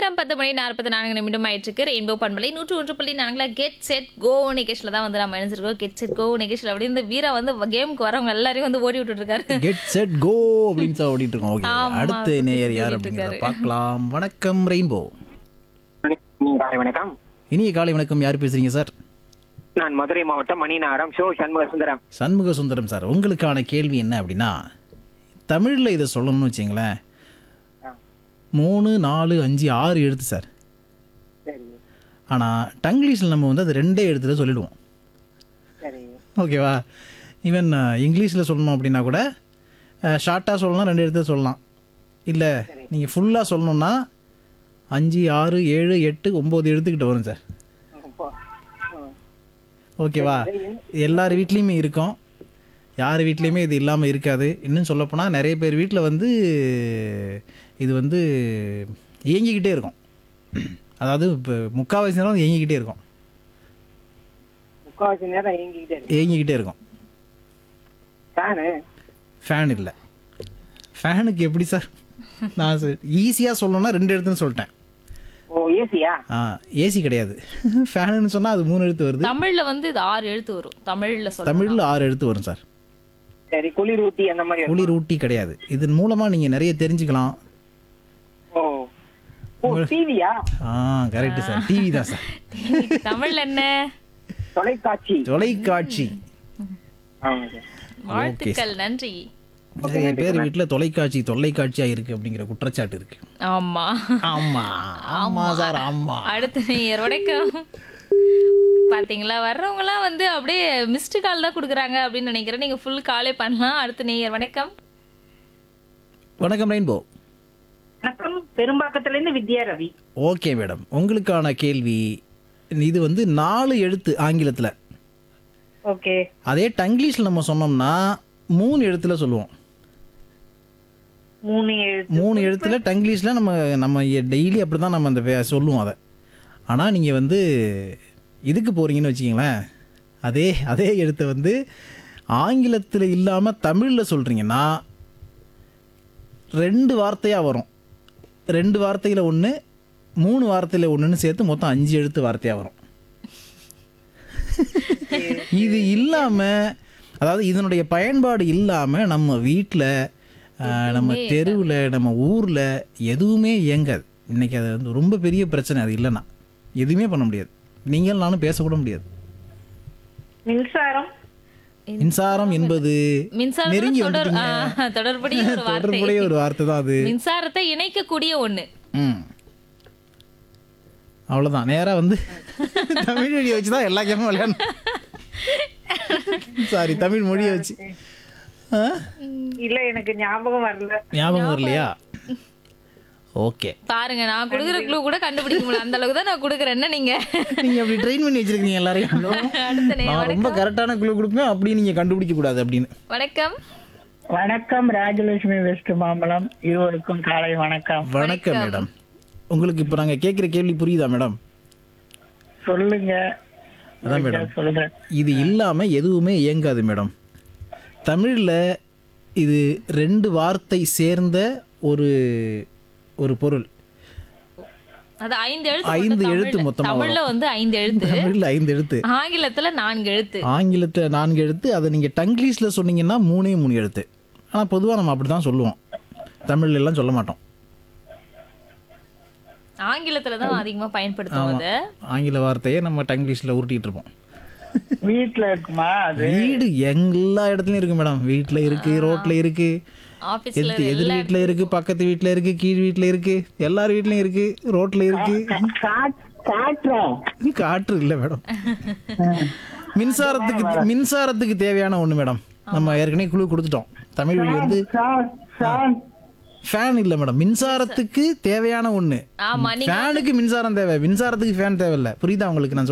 நேரம் பத்து மணி நாற்பத்தி நான்கு நிமிடம் ஆயிட்டு ரெயின்போ பண்பலை நூற்று ஒன்று புள்ளி நான்குல கெட் செட் கோ நிகழ்ச்சியில் தான் வந்து நம்ம இணைஞ்சிருக்கோம் கெட் செட் கோ நிகழ்ச்சியில் அப்படி இந்த வீரா வந்து கேமுக்கு வரவங்க எல்லாரையும் வந்து ஓடி விட்டுட்டு இருக்காரு கெட் செட் கோ அப்படின்னு சொல்லி ஓடிட்டு இருக்கோம் ஓகே ஆமா, அடுத்த நேயர் யார் ஓடிட்டு அப்படிங்கிறத இருக்காரு. பார்க்கலாம் வணக்கம் ரெயின்போ காலை வணக்கம் இனிய காலை வணக்கம் யார் பேசுறீங்க சார் நான் மதுரை மாவட்டம் மணிநகரம் ஷோ சண்முக சுந்தரம் சண்முக சுந்தரம் சார் உங்களுக்கான கேள்வி என்ன அப்படின்னா தமிழில் இதை சொல்லணும்னு வச்சிங்களேன் மூணு நாலு அஞ்சு ஆறு எழுத்து சார் சரி ஆனால் டங்கிலீஷில் நம்ம வந்து அது ரெண்டே எழுத்துல சொல்லிடுவோம் சரி ஓகேவா ஈவன் இங்கிலீஷில் சொல்லணும் அப்படின்னா கூட ஷார்ட்டாக சொல்லலாம் ரெண்டு எழுத்து சொல்லலாம் இல்லை நீங்கள் ஃபுல்லாக சொல்லணும்னா அஞ்சு ஆறு ஏழு எட்டு ஒம்பது எழுத்துக்கிட்ட வரும் சார் ஓகேவா எல்லார் வீட்லேயுமே இருக்கும் யார் வீட்லேயுமே இது இல்லாமல் இருக்காது இன்னும் சொல்லப்போனால் நிறைய பேர் வீட்டில் வந்து இது வந்து இயங்கிக்கிட்டே இருக்கும் அதாவது இப்போ முக்கால்வாசி நேரம் அது இயங்கிக்கிட்டே இருக்கும் முக்காவாசி நேரம் இயங்கிக்கிட்டே இருக்கு இயங்கிக்கிட்டே இருக்கும் ஃபேனு ஃபேன் இல்லை ஃபேனுக்கு எப்படி சார் நான் ஈஸியாக சொல்லணும்னா ரெண்டு எழுத்துன்னு சொல்லிட்டேன் ஓ ஏசியா ஆ ஏசி கிடையாது ஃபேனுன்னு சொன்னால் அது மூணு எழுத்து வருது தமிழ்ல வந்து இது ஆறு எழுத்து வரும் தமிழ்ல சொல்ல தமிழில் ஆறு எழுத்து வரும் சார் சரி குளிர் ஊட்டி அந்த மாதிரி வரும். குளிர் ஊட்டி கிடையாது இதன் மூலமாக நீங்கள் நிறைய தெரிஞ்சுக்கலாம் ஓ ஓ டிவியா ஆ கரெக்டு சார் டிவி தான் சார் தமிழ்ல என்ன தொலைக்காட்சி தொலைக்காட்சி ஆமாம் சார் வாழ்த்துக்கள் நன்றி நிறைய பேர் வீட்டில் தொலைக்காட்சி தொல்லைக்காட்சியாக இருக்குது அப்படிங்கிற குற்றச்சாட்டு இருக்கு ஆமா ஆமா ஆமா சார் ஆமா அடுத்த நேயர் வணக்கம் பாத்தீங்களா வர்றவங்கலாம் வந்து அப்படியே மிஸ்டு கால் தான் கொடுக்குறாங்க அப்படின்னு நினைக்கிறேன் நீங்க ஃபுல் காலே பண்ணலாம் அடுத்த நேயர் வணக்கம் வணக்கம் ரெயின்போ வணக்கம் பெரும்பாக்கத்துல இருந்து வித்யா ரவி ஓகே மேடம் உங்களுக்கான கேள்வி இது வந்து நாலு எழுத்து ஆங்கிலத்தில் ஓகே அதே டங்கிலீஷில் நம்ம சொன்னோம்னா மூணு எழுத்துல சொல்லுவோம் மூணு எழுத்து மூணு எழுத்துல டங்கிலீஷில் நம்ம நம்ம டெய்லி அப்படி தான் நம்ம அந்த வே- சொல்லுவோம் அதை ஆனால் நீங்கள் வந்து இதுக்கு போகிறீங்கன்னு வச்சுக்கிங்களேன் அதே அதே எழுத்தை வந்து ஆங்கிலத்தில் இல்லாமல் தமிழில் சொல்கிறீங்கன்னா ரெண்டு வார்த்தையாக வரும் ரெண்டு வார்த்தையில் ஒன்று மூணு வார்த்தையில் ஒன்றுன்னு சேர்த்து மொத்தம் அஞ்சு எழுத்து வார்த்தையாக வரும் இது இல்லாமல் அதாவது இதனுடைய பயன்பாடு இல்லாமல் நம்ம வீட்டில் நம்ம தெருவில் நம்ம ஊரில் எதுவுமே இயங்காது இன்னைக்கு அது வந்து ரொம்ப பெரிய பிரச்சனை அது இல்லைன்னா எதுவுமே பண்ண முடியாது நீங்கள் நானும் பேசக்கூட முடியாது மின்சாரம் மின்சாரம் என்பது மின்சாரம் நெருங்கி தொடர் வந்துட்டீங்க. ஆ, தொடர்புடைய ஒரு வார்த்தை தொடர்புடைய ஒரு வார்த்தை தான் அது மின்சாரத்தை இணைக்கக்கூடிய ஒண்ணு ம் அவ்வளோதான் நேராக வந்து தமிழ் மொழியை வச்சு தான் எல்லா கேமும் விளையாடணும் சாரி தமிழ் மொழியை வச்சு ஆ? இல்ல எனக்கு ஞாபகம் வரல ஞாபகம் வரலையா ஓகே பாருங்க நான் கொடுக்குற க்ளூ கூட கண்டுபிடிக்க முடியல அந்த அளவுக்கு தான் நான் கொடுக்குறேன் என்ன நீங்க நீங்க அப்படி ட்ரெயின் பண்ணி வச்சிருக்கீங்க எல்லாரையும் அடுத்த நேயர் நான் ரொம்ப கரெக்டான குழு கொடுப்பேன் அப்படி நீங்க கண்டுபிடிக்க கூடாது அப்படின்னு வணக்கம் வணக்கம் ராஜலட்சுமி வெஸ்ட் மாம்பலம் இருவருக்கும் காலை வணக்கம் வணக்கம் மேடம் உங்களுக்கு இப்போ நாங்க கேட்குற கேள்வி புரியுதா மேடம் சொல்லுங்க அதான் மேடம் சொல்றேன் இது இல்லாம எதுவுமே இயங்காது மேடம் தமிழ்ல இது ரெண்டு வார்த்தை சேர்ந்த ஒரு ஒரு பொருள் அது ஐந்து எழுத்து ஐந்து மொத்தம் எழுத்து தமிழ்ல. மொத்தமா தமிழ்ல வந்து ஐந்து எழுத்து தமிழ்ல ஐந்து எழுத்து ஆங்கிலத்துல நான்கு எழுத்து ஆங்கிலத்துல நான்கு எழுத்து அதை நீங்க டங்கிலீஷ்ல சொன்னீங்கன்னா மூணே மூணு எழுத்து ஆனா பொதுவா நம்ம அப்படிதான் சொல்லுவோம் தமிழ்ல எல்லாம் சொல்ல மாட்டோம் ஆங்கிலத்துல தான் அதிகமா பயன்படுத்துவோம் அதை ஆங்கில வார்த்தையை நம்ம டங்கிலீஷ்ல உருட்டிட்டு இருப்போம் வீட்டுல இருக்குமா அது வீடு எல்லா இடத்துலயும் இருக்கு மேடம் வீட்ல இருக்கு ரோட்ல இருக்கு ஆபீஸ்ல எதிர் எதிர் வீட்ல இருக்கு பக்கத்து வீட்ல இருக்கு கீழ் வீட்ல இருக்கு எல்லார் வீட்லயும் இருக்கு ரோட்ல இருக்கு காட்டுறோம் காற்று இல்ல மேடம் மின்சாரத்துக்கு மின்சாரத்துக்கு தேவையான ஒண்ணு மேடம் நம்ம ஏற்கனவே குழு கொடுத்துட்டோம் தமிழ் வழி வந்து ஃபேன் இல்ல மேடம் மின்சாரத்துக்கு தேவையான ஒண்ணு ஆமா நீங்க ஃபேனுக்கு மின்சாரம் தேவை மின்சாரத்துக்கு ஃபேன் தேவையில்ல புரியுதா உங்களுக்கு நான் சொல்றது?